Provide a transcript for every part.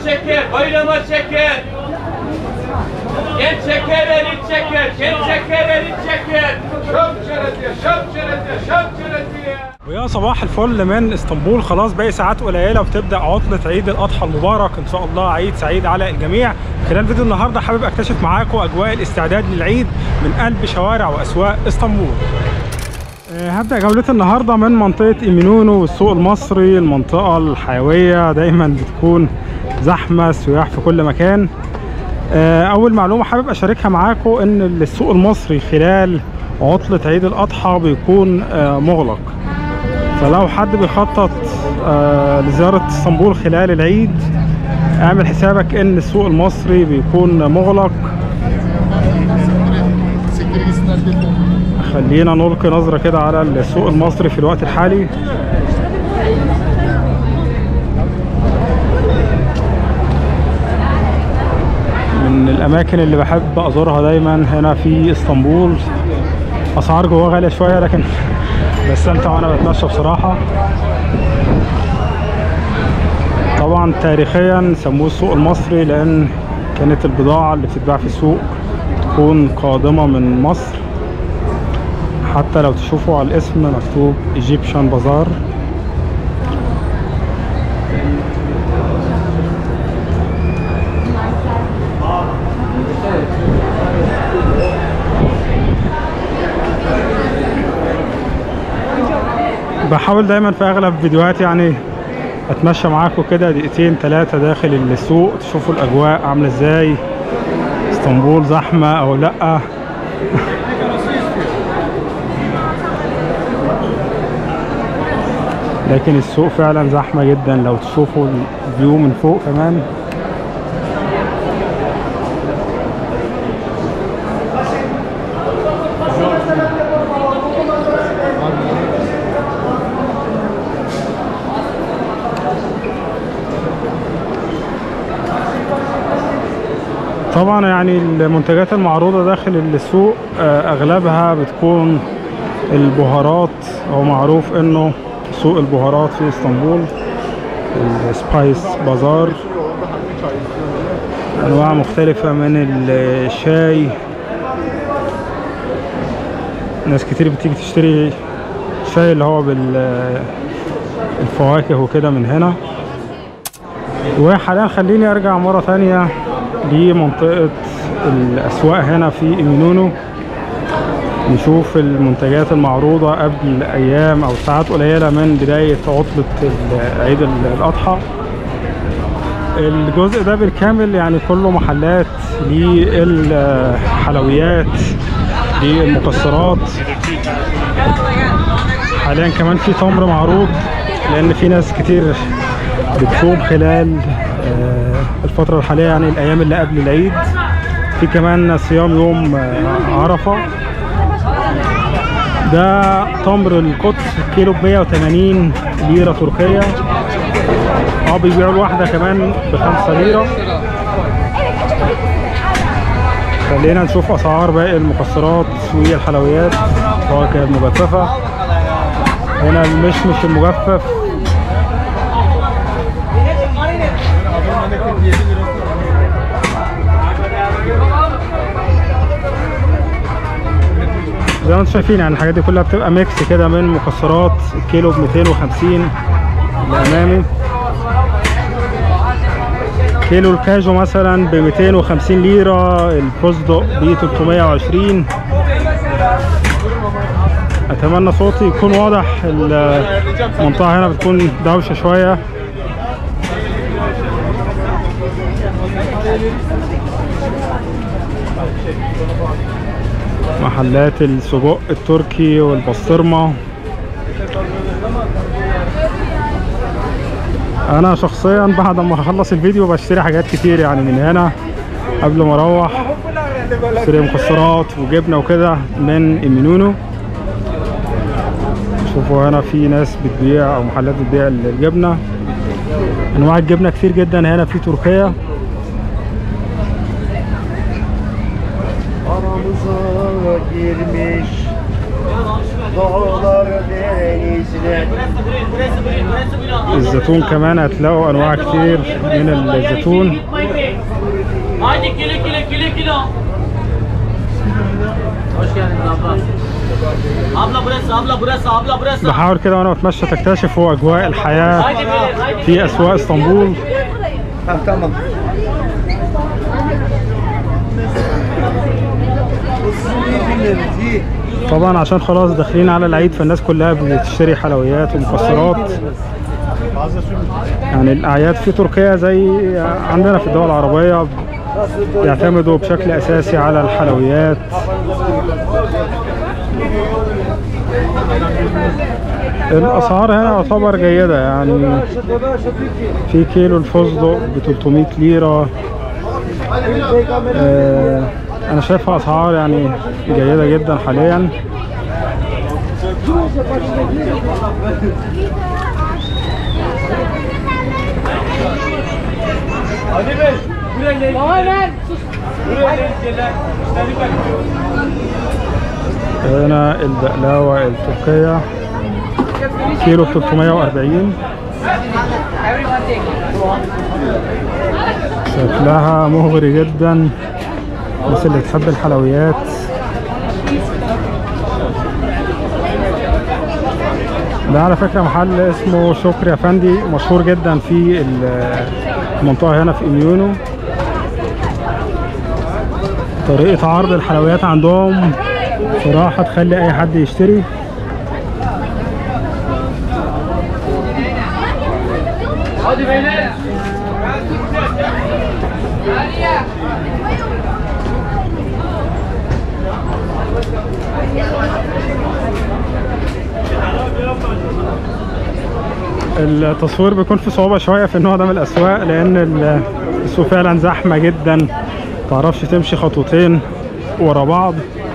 şeker, bayrama şeker. Genç şeker, elit şeker, genç şeker, elit şeker. شب شرتي شب شرتي شب شرتي ويا صباح الفل من اسطنبول خلاص باقي ساعات قليله وتبدا عطله عيد الاضحى المبارك ان شاء الله عيد سعيد على الجميع خلال فيديو النهارده حابب اكتشف معاكم اجواء الاستعداد للعيد من قلب شوارع واسواق اسطنبول آه، هبدا جولتي النهارده من منطقه ايمينونو والسوق المصري المنطقه الحيويه دايما بتكون زحمه السياح في كل مكان آه، اول معلومه حابب اشاركها معاكم ان السوق المصري خلال عطله عيد الاضحى بيكون آه، مغلق فلو حد بيخطط آه، لزيارة اسطنبول خلال العيد اعمل حسابك ان السوق المصري بيكون مغلق خلينا نلقي نظرة كده على السوق المصري في الوقت الحالي من الاماكن اللي بحب ازورها دايما هنا في اسطنبول اسعار جواه غالية شوية لكن بستمتع وانا بتمشى بصراحة طبعا تاريخيا سموه السوق المصري لان كانت البضاعة اللي بتتباع في السوق تكون قادمة من مصر حتى لو تشوفوا على الاسم مكتوب ايجيبشن بازار بحاول دايما في اغلب فيديوهاتي يعني اتمشى معاكم كده دقيقتين ثلاثة داخل السوق تشوفوا الاجواء عاملة ازاي اسطنبول زحمة او لا لكن السوق فعلا زحمة جدا لو تشوفوا الفيو من فوق كمان طبعا يعني المنتجات المعروضة داخل السوق آه، اغلبها بتكون البهارات او معروف انه سوق البهارات في اسطنبول السبايس بازار انواع مختلفة من الشاي ناس كتير بتيجي تشتري شاي اللي هو بالفواكه وكده من هنا وحاليا خليني ارجع مرة تانية لمنطقة الاسواق هنا في ايمينونو نشوف المنتجات المعروضة قبل أيام أو ساعات قليلة من بداية عطلة ال- عيد ال- الأضحى الجزء ده بالكامل يعني كله محلات للحلويات للمكسرات حاليا كمان في تمر معروض لأن في ناس كتير بتصوم خلال آه، الفترة الحالية يعني الأيام اللي قبل العيد في كمان صيام يوم آه، عرفة ده تمر القدس كيلو ب 180 ليرة تركية اه بيبيعوا الواحدة كمان بخمسة ليرة خلينا نشوف أسعار باقي المكسرات والحلويات فواكه المجففة هنا المشمش المجفف زي ما انتم شايفين يعني الحاجات دي كلها بتبقى ميكس كده من مكسرات الكيلو ب 250 الامامي كيلو الكاجو مثلا ب 250 ليره الفستق ب 320 اتمنى صوتي يكون واضح المنطقه هنا بتكون دوشه شويه محلات السجق التركي والبسطرمة انا شخصيا بعد ما اخلص الفيديو بشتري حاجات كتير يعني من هنا قبل ما اروح اشتري مكسرات وجبنه وكده من ايمينونو شوفوا هنا في ناس بتبيع او محلات بتبيع الجبنه انواع الجبنه كتير جدا هنا في تركيا Aramıza girmiş Dağlar deniz الزيتون كمان هتلاقوا انواع كتير من الزيتون Haydi kilo kilo kilo kilo. Hoş geldiniz abla. Abla burası, abla burası, abla burası. بحاول كده وانا بتمشى تكتشفوا اجواء الحياه Haydi beyler, haydi. في اسواق اسطنبول طبعا عشان خلاص داخلين على العيد فالناس كلها بتشتري حلويات ومكسرات يعني الاعياد في تركيا زي عندنا في الدول العربيه يعتمدوا بشكل اساسي على الحلويات الاسعار هنا يعتبر جيده يعني في كيلو الفستق ب 300 ليره آه انا شايفها اسعار يعني جيده جدا حاليا Hadi be. Buraya gel. Baba ver. Sus. Buraya gel. Gel. Müşteri bekliyor. هنا البقلاوه التركيه كيلو ب 340 شكلها مغري جدا الناس اللي تحب الحلويات ده على فكرة محل اسمه شكري افندي مشهور جدا في المنطقة هنا في اميونو طريقة عرض الحلويات عندهم صراحة تخلي اي حد يشتري Hadi beyler. التصوير بيكون في صعوبة شوية في النوع ده من الأسواق لأن ال- السوق فعلا زحمة جدا متعرفش تمشي خطوتين ورا بعض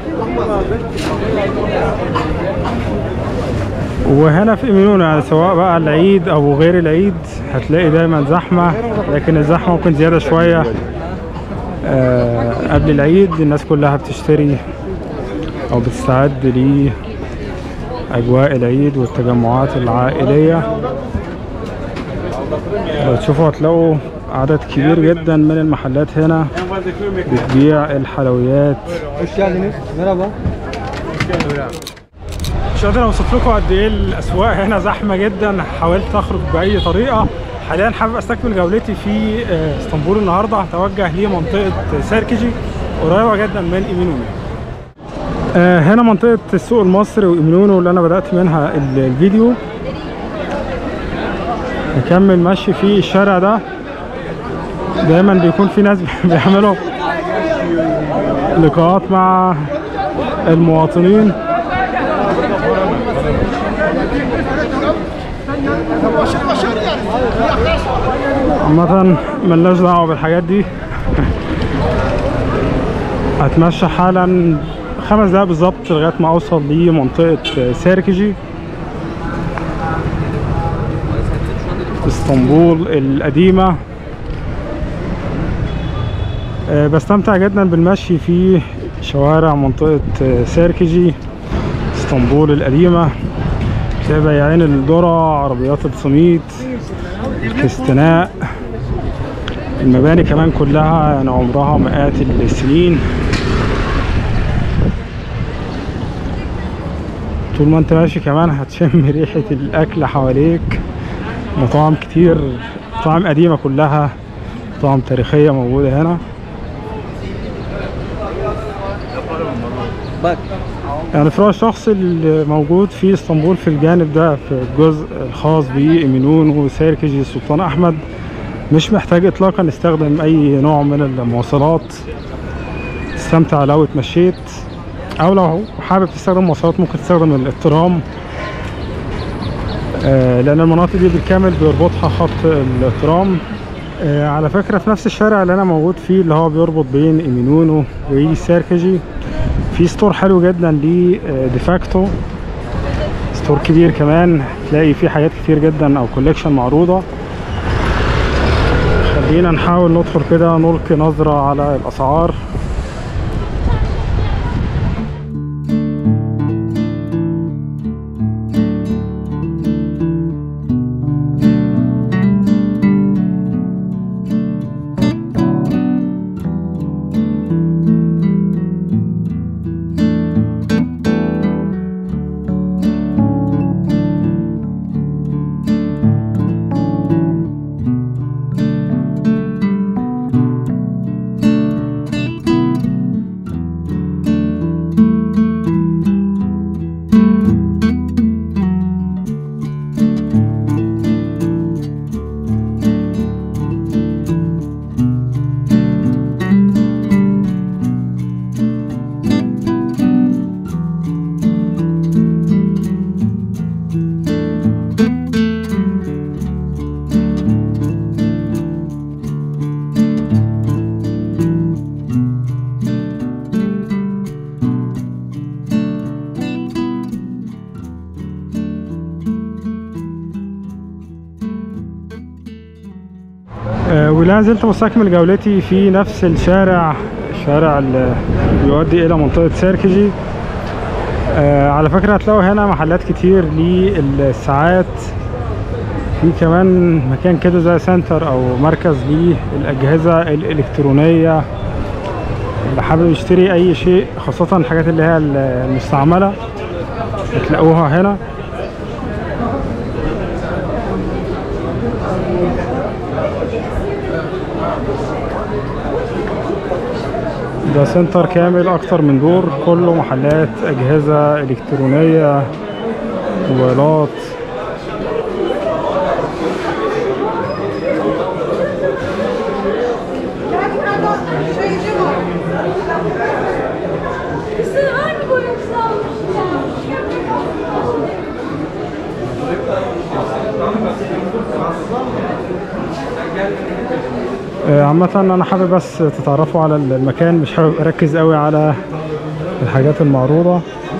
وهنا في إيمينونا يعني سواء بقى العيد أو غير العيد هتلاقي دايما زحمة لكن الزحمة ممكن زيادة شوية آه، قبل العيد الناس كلها بتشتري أو بتستعد لأجواء العيد والتجمعات العائلية لو تشوفوا هتلاقوا عدد كبير جدا من المحلات هنا بتبيع الحلويات Hoş geldiniz. Merhaba. مش قادر اوصف لكم قد ايه الاسواق هنا زحمه جدا حاولت اخرج باي طريقه حاليا حابب استكمل جولتي في آه، اسطنبول النهارده هتوجه لمنطقه سيركجي قريبه جدا من ايمينونو آه، هنا منطقه السوق المصري وايمينونو اللي انا بدات منها ال- الفيديو نكمل مشي في الشارع ده دايما بيكون في ناس بيعملوا لقاءات مع المواطنين عامة ملناش دعوة بالحاجات دي هتمشى حالا خمس دقايق بالظبط لغاية ما اوصل لمنطقة سيركجي اسطنبول القديمة آه، بستمتع جدا بالمشي في شوارع منطقة آه، سيركجي اسطنبول القديمة تلاقي بياعين الذرة عربيات السميد الكستناء المباني كمان كلها يعني عمرها مئات السنين طول ما انت ماشي كمان هتشم ريحة الأكل حواليك مطاعم كتير مطاعم قديمة كلها مطاعم تاريخية موجودة هنا Bak. يعني في رأي الشخص اللي موجود في اسطنبول في الجانب ده في الجزء الخاص بإيمينون وسيركجي السلطان أحمد مش محتاج إطلاقا يستخدم أي نوع من المواصلات تستمتع لو اتمشيت أو لو حابب تستخدم مواصلات ممكن تستخدم الترام آه، لأن المناطق دي بالكامل بيربطها خط الترام آه، على فكرة في نفس الشارع اللي أنا موجود فيه اللي هو بيربط بين إيمينونو وسيركجي في ستور حلو جدا لديفاكتو ستور كبير كمان تلاقي فيه حاجات كتير جدا او كوليكشن معروضة خلينا نحاول ندخل كده نلقي نظرة على الاسعار لا زلت مستكمل جولتي في نفس الشارع الشارع اللي بيؤدي الى منطقة سيركجي آه على فكرة هتلاقوا هنا محلات كتير للساعات في كمان مكان كده زي سنتر او مركز للأجهزة الإلكترونية اللي حابب يشتري اي شيء خاصة الحاجات اللي هي المستعملة بتلاقوها هنا ده سنتر كامل اكتر من دور كله محلات اجهزة الكترونية موبايلات Kızı hangi boyası almışlar? آه، عامة انا حابب بس تتعرفوا على المكان مش حابب اركز قوي على الحاجات المعروضة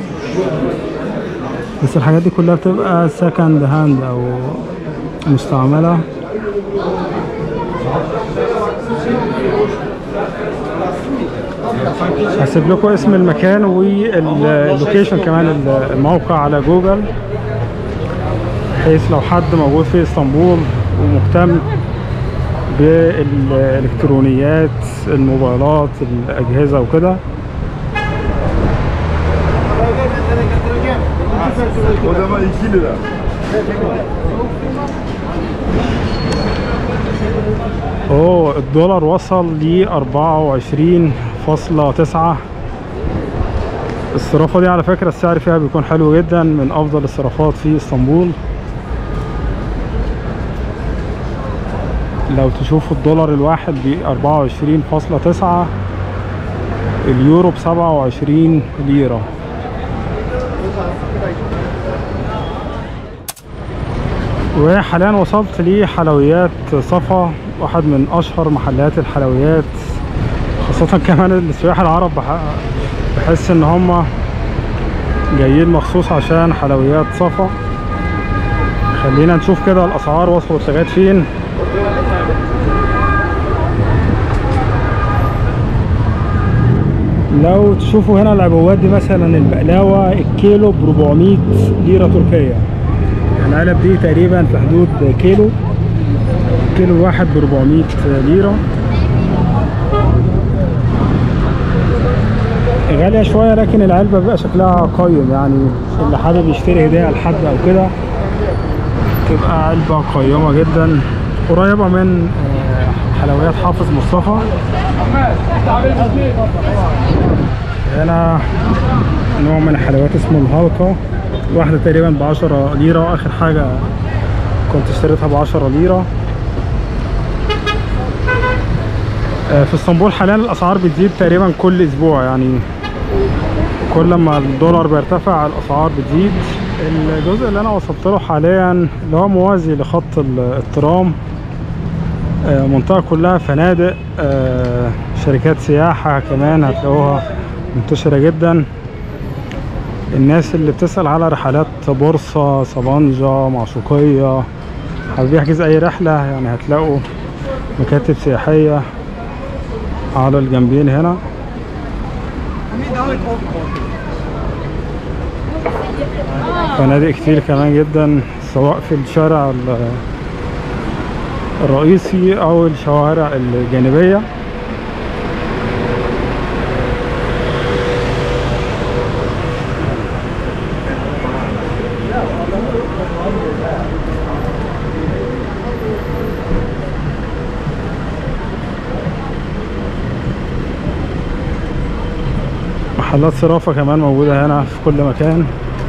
بس الحاجات دي كلها بتبقى سكند هاند او مستعملة هسيب لكم اسم المكان واللوكيشن كمان الموقع على جوجل بحيث لو حد موجود في اسطنبول ومهتم بالالكترونيات الموبايلات الاجهزه وكده O zaman 2 lira. اوه الدولار وصل ل 24.9 الصرافة دي على فكرة السعر فيها بيكون حلو جدا من افضل الصرافات في اسطنبول لو تشوفوا الدولار الواحد ب 24.9 اليورو ب 27 ليرة وحاليا وصلت لحلويات صفا واحد من اشهر محلات الحلويات خاصة كمان السياح العرب بح- بحس ان هم جايين مخصوص عشان حلويات صفا خلينا نشوف كده الاسعار وصلت لغاية فين لو تشوفوا هنا العبوات دي مثلا البقلاوة الكيلو ب 400 ليرة تركية العلب دي تقريبا في حدود كيلو كيلو واحد ب 400 ليرة غالية شوية لكن العلبة بيبقى شكلها قيم يعني اللي حابب يشتري هدية لحد أو كده تبقى علبة قيمة جدا قريبة من آه، حلويات حافظ مصطفى هنا نوع من الحلويات اسمه الهالكا واحدة تقريبا ب 10 ليرة آخر حاجة كنت اشتريتها ب 10 ليرة آه، في اسطنبول حاليا الأسعار بتزيد تقريبا كل أسبوع يعني كل ما الدولار بيرتفع الأسعار بتزيد الجزء اللي أنا وصلت له حاليا اللي هو موازي لخط ال- الترام آه، منطقة كلها فنادق آه، شركات سياحة كمان هتلاقوها منتشرة جدا الناس اللي بتسأل على رحلات بورصة صبانجة معشوقية حابب يحجز أي رحلة يعني هتلاقوا مكاتب سياحية على الجنبين هنا فنادق كتير كمان جدا سواء في الشارع ال- الرئيسي أو الشوارع الجانبية محلات صرافة كمان موجودة هنا في كل مكان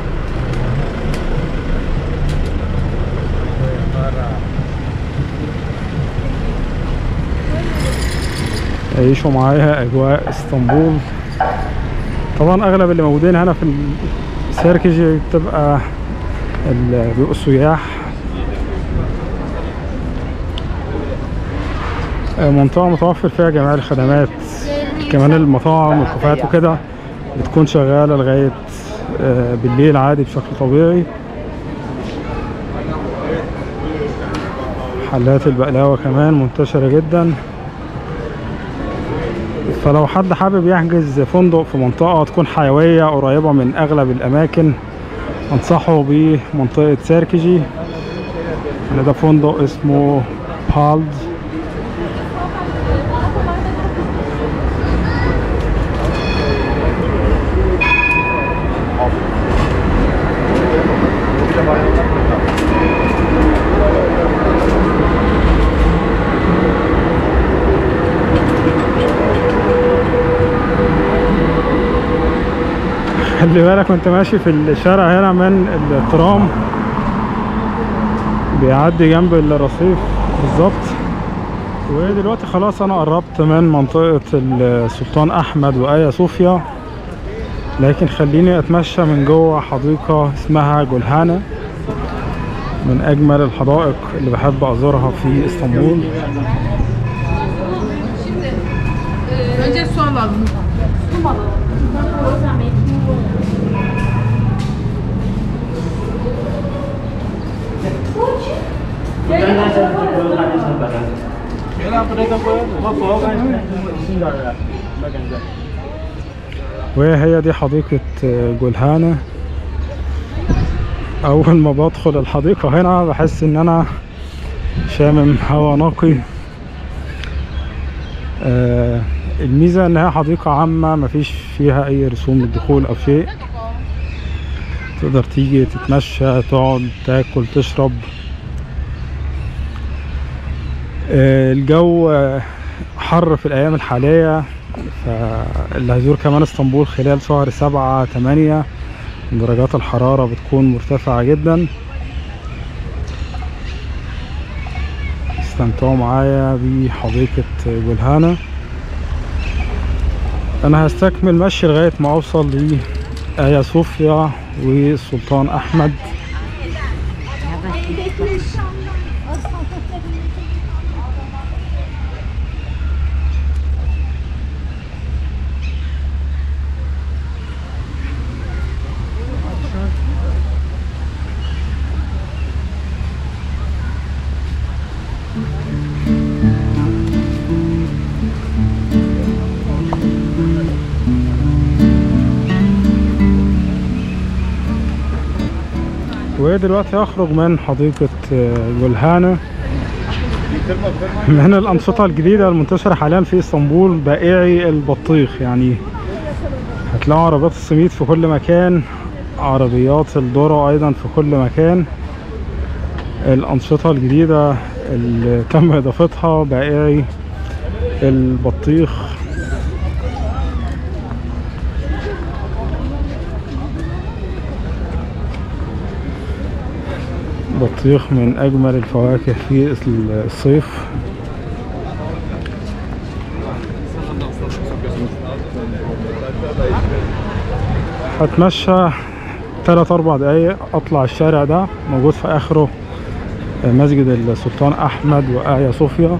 عيشوا معايا أجواء اسطنبول طبعا أغلب اللي موجودين هنا في السيركجي بتبقى ال- بيبقوا السياح آه، منطقة متوفر فيها جميع الخدمات كمان المطاعم والكافيهات وكده بتكون شغالة لغاية آه، بالليل عادي بشكل طبيعي محلات البقلاوة كمان منتشرة جدا فلو حد حابب يحجز فندق في منطقة تكون حيوية قريبة من أغلب الأماكن أنصحه بمنطقة سيركجي يعني ده فندق اسمه بالز خلي بالك وانت ماشي في الشارع هنا من الترام بيعدي جنب الرصيف بالظبط ودلوقتي خلاص انا قربت من منطقة السلطان احمد وآيا صوفيا لكن خليني اتمشى من جوه حديقة اسمها جولهانا من اجمل الحدائق اللي بحب ازورها في اسطنبول Önce su alalım. وهي دي حديقة جولهانا أول ما بدخل الحديقة هنا بحس إن أنا شامم هوا نقي آه، الميزة إنها حديقة عامة مفيش فيها أي رسوم للدخول أو شيء تقدر تيجي تتمشى تقعد تاكل تشرب آه، الجو آه، حر في الأيام الحالية فاللي هيزور كمان اسطنبول خلال شهر سبعة تمانية درجات الحرارة بتكون مرتفعة جدا استمتعوا معايا بحديقة جولهانا انا هستكمل مشي لغاية ما اوصل لآيا صوفيا والسلطان احمد ودلوقتي اخرج من حديقة جولهانا من الأنشطة الجديدة المنتشرة حاليا في اسطنبول بائعي البطيخ يعني هتلاقوا عربيات السميد في كل مكان عربيات الذرة أيضا في كل مكان الأنشطة الجديدة اللي تم إضافتها بائعي البطيخ بطيخ من أجمل الفواكه في الصيف هتمشى تلات أربع دقايق أطلع الشارع ده موجود في آخره مسجد السلطان أحمد وآيا صوفيا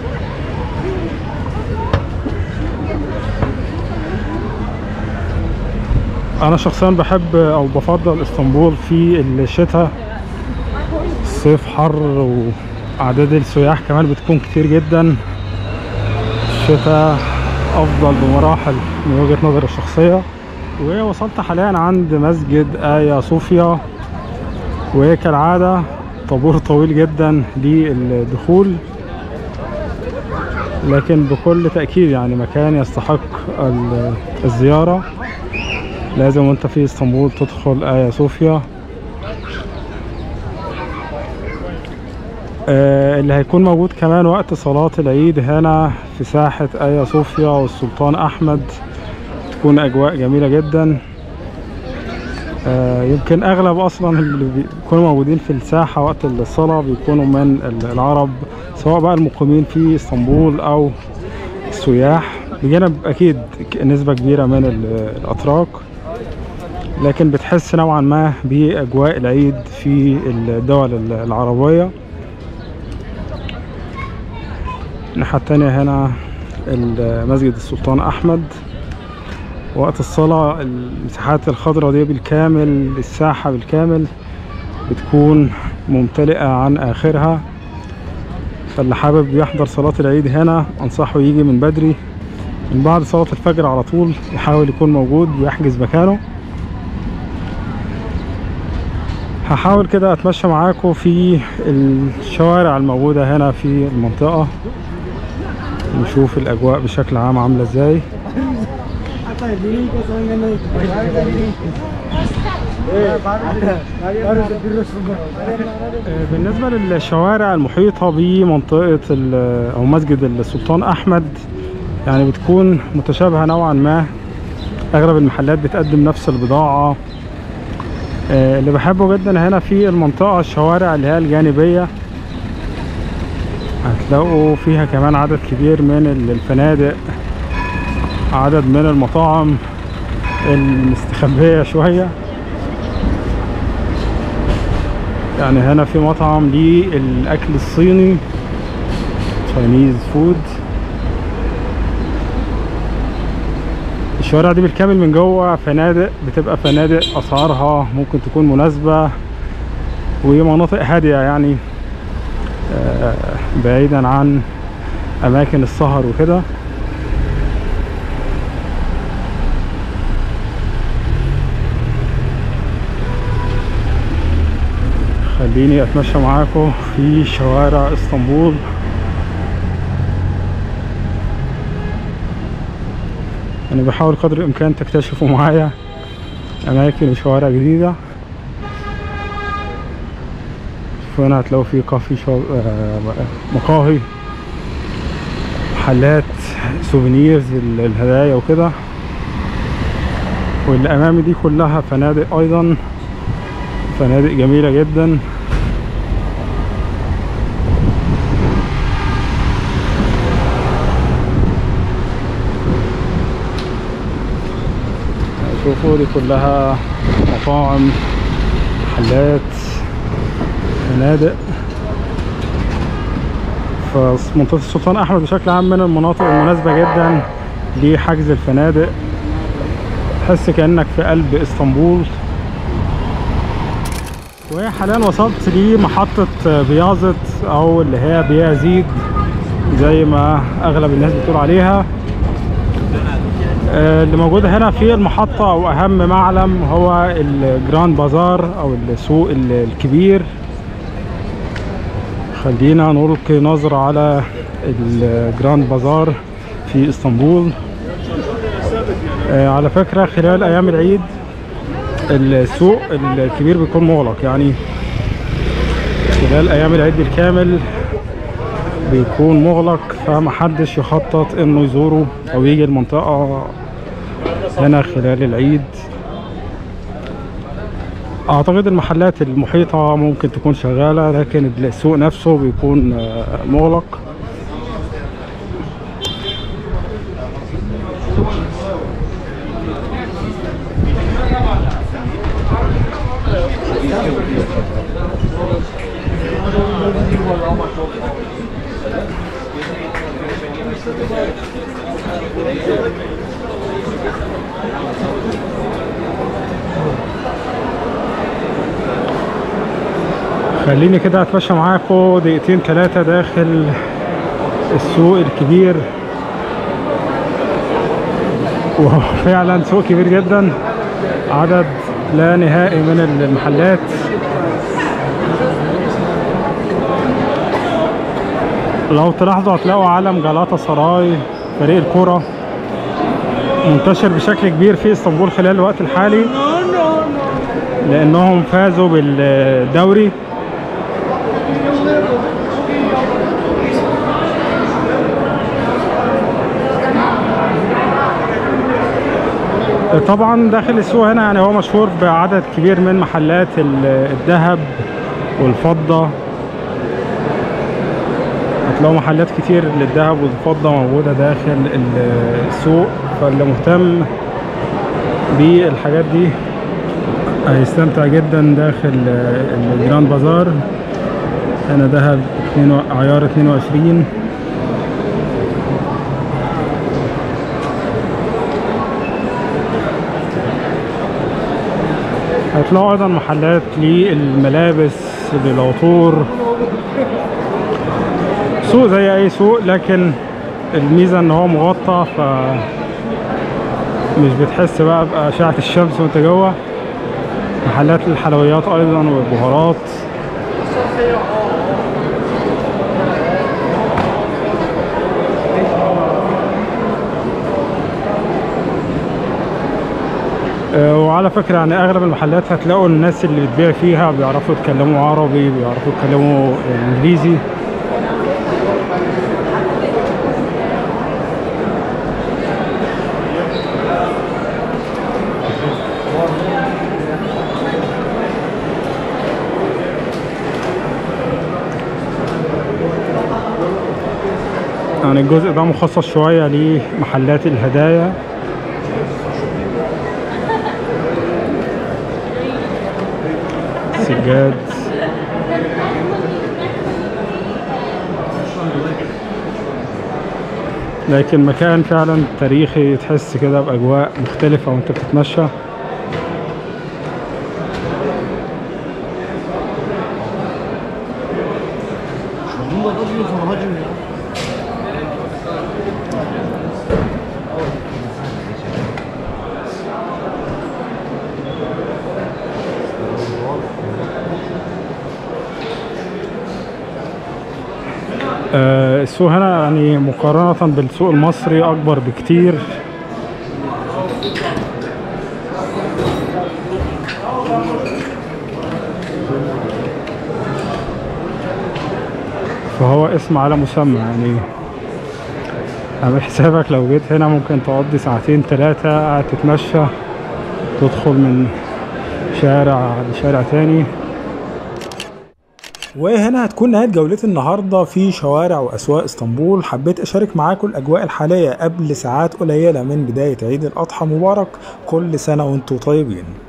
أنا شخصيا بحب أو بفضل اسطنبول في الشتاء الصيف حر وأعداد السياح كمان بتكون كتير جدا الشتاء أفضل بمراحل من وجهة نظري الشخصية ووصلت حاليا عند مسجد آيا صوفيا وكالعادة طابور طويل جدا للدخول لكن بكل تأكيد يعني مكان يستحق الزيارة لازم وانت في اسطنبول تدخل آيا صوفيا آه اللي هيكون موجود كمان وقت صلاة العيد هنا في ساحة آيا صوفيا والسلطان أحمد تكون أجواء جميلة جدا آه يمكن أغلب أصلا اللي بيكونوا موجودين في الساحة وقت الصلاة بيكونوا من العرب سواء بقى المقيمين في اسطنبول أو السياح بجانب أكيد نسبة كبيرة من الأتراك لكن بتحس نوعا ما بأجواء العيد في الدول العربية الناحية التانية هنا مسجد السلطان أحمد وقت الصلاة المساحات الخضراء دي بالكامل الساحة بالكامل بتكون ممتلئة عن آخرها فاللي حابب يحضر صلاة العيد هنا أنصحه يجي من بدري من بعد صلاة الفجر على طول يحاول يكون موجود ويحجز مكانه هحاول كده اتمشى معاكم في الشوارع الموجودة هنا في المنطقة نشوف الاجواء بشكل عام عاملة ازاي آه، بالنسبة للشوارع المحيطة بمنطقة ال- أو مسجد السلطان أحمد يعني بتكون متشابهة نوعا ما أغلب المحلات بتقدم نفس البضاعة آه، اللي بحبه جدا هنا في المنطقة الشوارع اللي هي الجانبية هتلاقوا فيها كمان عدد كبير من ال- الفنادق عدد من المطاعم المستخبية شوية يعني هنا في مطعم للأكل الصيني تشاينيز فود الشوارع دي بالكامل من جوه فنادق بتبقى فنادق أسعارها ممكن تكون مناسبة ومناطق هادية يعني آه، بعيدا عن أماكن السهر وكده خليني اتمشى معاكم في شوارع اسطنبول انا بحاول قدر الامكان تكتشفوا معايا اماكن وشوارع جديدة شوفوا هنا هتلاقوا في كافي شو... آه، مقاهي محلات سوفينيرز ال- الهدايا وكده واللي امامي دي كلها فنادق ايضا فنادق جميلة جدا شوفوا دي كلها مطاعم محلات فنادق فمنطقة السلطان أحمد بشكل عام من المناطق المناسبة جدا لحجز الفنادق تحس كأنك في قلب اسطنبول وحاليا وصلت لمحطة بياضة أو اللي هي بيازيد زي ما أغلب الناس بتقول عليها آه، اللي موجود هنا في المحطة أو أهم معلم هو الجراند بازار أو السوق ال- الكبير خلينا نلقي نظرة على الجراند بازار في اسطنبول آه، على فكرة خلال أيام العيد السوق الكبير بيكون مغلق يعني خلال ايام العيد بالكامل بيكون مغلق فمحدش يخطط انه يزوره او يجي المنطقة هنا خلال العيد اعتقد المحلات المحيطة ممكن تكون شغالة لكن السوق نفسه بيكون آه، مغلق خليني كده اتمشى معاكم دقيقتين ثلاثة داخل السوق الكبير وهو فعلا سوق كبير جدا عدد لا نهائي من المحلات لو تلاحظوا هتلاقوا علم جلاتا سراي فريق الكرة منتشر بشكل كبير في اسطنبول خلال الوقت الحالي لانهم فازوا بالدوري طبعا داخل السوق هنا يعني هو مشهور بعدد كبير من محلات ال- الذهب والفضة هتلاقوا محلات كتير للذهب والفضة موجودة داخل ال- السوق فاللي مهتم بالحاجات دي هيستمتع جدا داخل ال- الجراند بازار هنا ذهب اتنين و- عيار 22 هتلاقوا ايضا محلات للملابس للعطور سوق زي اي سوق لكن الميزه ان هو مغطى ف مش بتحس بقى بأشعة الشمس وانت جوه محلات الحلويات ايضا والبهارات آه، وعلى فكرة يعني أغلب المحلات هتلاقوا الناس اللي بتبيع فيها بيعرفوا يتكلموا عربي بيعرفوا يتكلموا إنجليزي يعني الجزء ده مخصص شوية لمحلات الهدايا سجاد لكن مكان فعلا تاريخي تحس كده بأجواء مختلفة وانت بتتمشى آه، السوق هنا يعني مقارنة بالسوق المصري أكبر بكتير فهو اسم على مسمى يعني عامل حسابك لو جيت هنا ممكن تقضي ساعتين ثلاثة قاعد تتمشى تدخل من شارع لشارع تاني وهنا هتكون نهاية جولتي النهاردة في شوارع وأسواق اسطنبول حبيت أشارك معاكم الأجواء الحالية قبل ساعات قليلة من بداية عيد الأضحى مبارك كل سنة وانتم طيبين